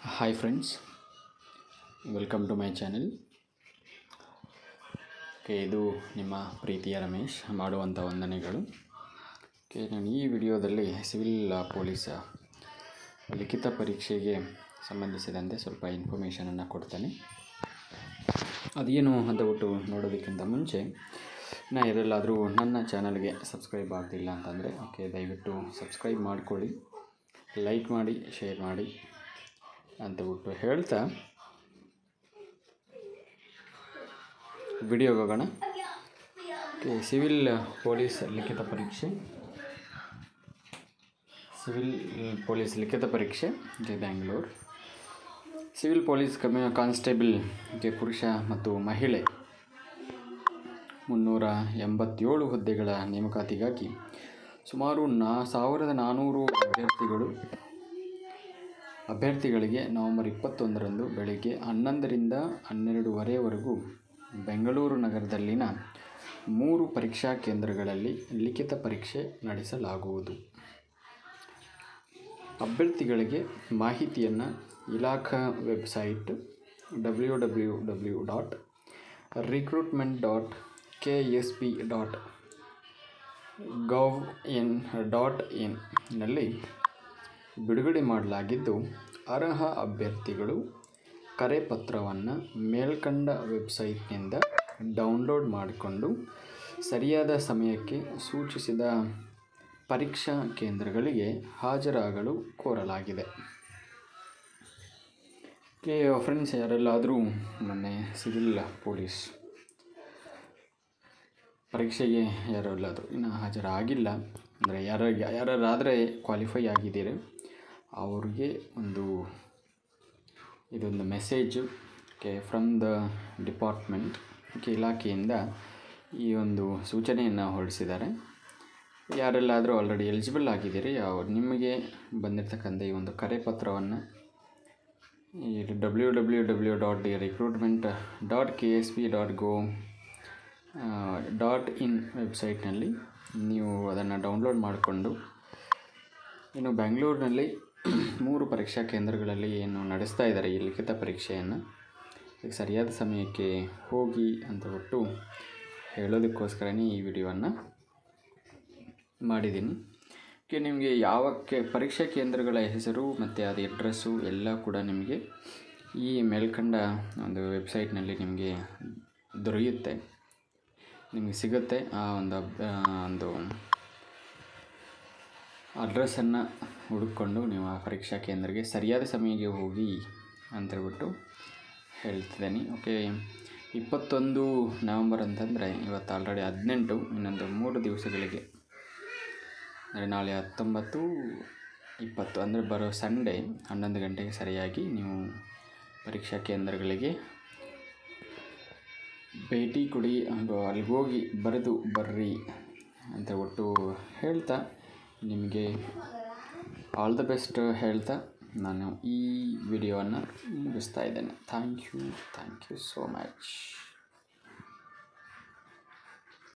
hi friends welcome to my channel okay ಇದು ನಿಮ್ಮ ಪ್ರೀತಿಯ ರಮೇಶ್ ಮಾಡುವಂಥ ವಂದನೆಗಳು ಓಕೆ ನಾನು ಈ ವಿಡಿಯೋದಲ್ಲಿ ಸಿವಿಲ್ ಪೊಲೀಸ್ ಲಿಖಿತ ಪರೀಕ್ಷೆಗೆ ಸಂಬಂಧಿಸಿದಂತೆ ಸ್ವಲ್ಪ ಇನ್ಫಾರ್ಮೇಷನನ್ನು ಕೊಡ್ತೇನೆ ಅದೇನು ಅಂತ ಬಿಟ್ಟು ನೋಡೋದಕ್ಕಿಂತ ಮುಂಚೆ ನಾ ಯಾರೆಲ್ಲಾದರೂ ನನ್ನ ಚಾನಲ್ಗೆ ಸಬ್ಸ್ಕ್ರೈಬ್ ಆಗ್ತಿಲ್ಲ ಅಂತಂದರೆ ಓಕೆ ದಯವಿಟ್ಟು ಸಬ್ಸ್ಕ್ರೈಬ್ ಮಾಡಿಕೊಳ್ಳಿ ಲೈಕ್ ಮಾಡಿ ಶೇರ್ ಮಾಡಿ ಅಂತ ಬಿಟ್ಟು ಹೇಳ್ತಾ ವಿಡಿಯೋಗೆ ಹೋಗೋಣ ಓಕೆ ಸಿವಿಲ್ ಪೊಲೀಸ್ ಲಿಖಿತ ಪರೀಕ್ಷೆ ಸಿವಿಲ್ ಪೊಲೀಸ್ ಲಿಖಿತ ಪರೀಕ್ಷೆ ಓಕೆ ಬ್ಯಾಂಗ್ಳೂರು ಸಿವಿಲ್ ಪೊಲೀಸ್ ಕಮಿ ಕಾನ್ಸ್ಟೇಬಲ್ ಓಕೆ ಪುರುಷ ಮತ್ತು ಮಹಿಳೆ ಮುನ್ನೂರ ಎಂಬತ್ತೇಳು ಹುದ್ದೆಗಳ ನೇಮಕಾತಿಗಾಗಿ ಸುಮಾರು ನಾ ಸಾವಿರದ ನಾನ್ನೂರು ಅಭ್ಯರ್ಥಿಗಳು ಅಭ್ಯರ್ಥಿಗಳಿಗೆ ನವೆಂಬರ್ ಇಪ್ಪತ್ತೊಂದರಂದು ಬೆಳಗ್ಗೆ ಹನ್ನೊಂದರಿಂದ ಹನ್ನೆರಡೂವರೆವರೆಗೂ ಬೆಂಗಳೂರು ನಗರದಲ್ಲಿನ ಮೂರು ಪರೀಕ್ಷಾ ಕೇಂದ್ರಗಳಲ್ಲಿ ಲಿಖಿತ ಪರೀಕ್ಷೆ ನಡೆಸಲಾಗುವುದು ಅಭ್ಯರ್ಥಿಗಳಿಗೆ ಮಾಹಿತಿಯನ್ನು ಇಲಾಖಾ website W W W dot recruitment dot K S P dot gov N dot ಇನ್ನಲ್ಲಿ ಬಿಡುಗಡೆ ಮಾಡಲಾಗಿದ್ದು ಅರ್ಹ ಅಭ್ಯರ್ಥಿಗಳು ಕರೆಪತ್ರವನ್ನು ಮೇಲ್ಕಂಡ ವೆಬ್ಸೈಟ್ನಿಂದ ಡೌನ್ಲೋಡ್ ಮಾಡಿಕೊಂಡು ಸರಿಯಾದ ಸಮಯಕ್ಕೆ ಸೂಚಿಸಿದ ಪರೀಕ್ಷಾ ಕೇಂದ್ರಗಳಿಗೆ ಹಾಜರಾಗಲು ಕೋರಲಾಗಿದೆ ಓಕೆ ಫ್ರೆಂಡ್ಸ್ ಯಾರೆಲ್ಲಾದರೂ ಮೊನ್ನೆ ಸಿವಿಲ್ ಪೊಲೀಸ್ ಪರೀಕ್ಷೆಗೆ ಯಾರೆಲ್ಲಾದರೂ ಇನ್ನು ಹಾಜರಾಗಿಲ್ಲ ಅಂದರೆ ಯಾರ ಯಾರಾದರೆ ಕ್ವಾಲಿಫೈ ಆಗಿದ್ದೀರಿ ಅವ್ರಿಗೆ ಒಂದು ಇದೊಂದು message okay from the department okay ಇಲಾಖೆಯಿಂದ ಈ ಒಂದು ಸೂಚನೆಯನ್ನು ಹೊರಡಿಸಿದ್ದಾರೆ ಯಾರೆಲ್ಲಾದರೂ ಆಲ್ರೆಡಿ ಎಲಿಜಿಬಲ್ ಆಗಿದ್ದೀರಿ ಅವ್ರು ನಿಮಗೆ ಬಂದಿರತಕ್ಕಂಥ ಈ ಒಂದು ಕರೆಪತ್ರವನ್ನು ಈ W W W dot D recruitment dot K S P dot gov dot in ವೆಬ್ಸೈಟ್ನಲ್ಲಿ ನೀವು ಅದನ್ನು ಡೌನ್ಲೋಡ್ ಮಾಡಿಕೊಂಡು ಇನ್ನು ಬೆಂಗಳೂರಿನಲ್ಲಿ ಮೂರು ಪರೀಕ್ಷಾ ಕೇಂದ್ರಗಳಲ್ಲಿ ಏನು ನಡೆಸ್ತಾ ಇದ್ದಾರೆ ಈ ಲಿಖಿತ ಪರೀಕ್ಷೆಯನ್ನು ಈಗ ಸರಿಯಾದ ಸಮಯಕ್ಕೆ ಹೋಗಿ ಅಂತ ಬಿಟ್ಟು ಹೇಳೋದಕ್ಕೋಸ್ಕರನೇ ಈ ವಿಡಿಯೋವನ್ನು ಮಾಡಿದ್ದೀನಿ ಓಕೆ ನಿಮಗೆ ಯಾವ ಕೆ ಪರೀಕ್ಷಾ ಕೇಂದ್ರಗಳ ಹೆಸರು ಮತ್ತು ಅದು ಅಡ್ರೆಸ್ಸು ಎಲ್ಲ ಕೂಡ ನಿಮಗೆ ಈ ಮೇಲ್ಕಂಡ ಒಂದು ವೆಬ್ಸೈಟ್ನಲ್ಲಿ ನಿಮಗೆ ದೊರೆಯುತ್ತೆ ನಿಮಗೆ ಸಿಗುತ್ತೆ ಆ ಒಂದು ಅಬ್ ಒಂದು ಅಡ್ರೆಸ್ಸನ್ನು ಹುಡುಕೊಂಡು ನೀವು ಆ ಪರೀಕ್ಷಾ ಕೇಂದ್ರಕ್ಕೆ ಸರಿಯಾದ ಸಮಯಕ್ಕೆ ಹೋಗಿ ಅಂತೇಳ್ಬಿಟ್ಟು ಹೇಳ್ತಿದ್ದೀನಿ ಓಕೆ ಇಪ್ಪತ್ತೊಂದು ನವಂಬರ್ ಅಂತಂದರೆ ಇವತ್ತು ಆಲ್ರೆಡಿ ಹದಿನೆಂಟು ಇನ್ನೊಂದು ಮೂರು ದಿವಸಗಳಿಗೆ ಅಂದರೆ ನಾಳೆ ಹತ್ತೊಂಬತ್ತು ಇಪ್ಪತ್ತು ಅಂದರೆ ಬರೋ ಸಂಡೇ ಹನ್ನೊಂದು ಗಂಟೆಗೆ ಸರಿಯಾಗಿ ನೀವು ಪರೀಕ್ಷಾ ಕೇಂದ್ರಗಳಿಗೆ ಭೇಟಿ ಕೊಡಿ ಹಾಗೂ ಅಲ್ಲಿಗೆ ಹೋಗಿ ಬರೆದು ಬರ್ರಿ ಅಂತ ಒಟ್ಟು ಹೇಳ್ತಾ ನಿಮಗೆ ಆಲ್ ದ ಬೆಸ್ಟ್ ಹೇಳ್ತಾ ನಾನು ಈ ವಿಡಿಯೋವನ್ನು ಮುಗಿಸ್ತಾ ಇದ್ದೇನೆ thank you thank you so much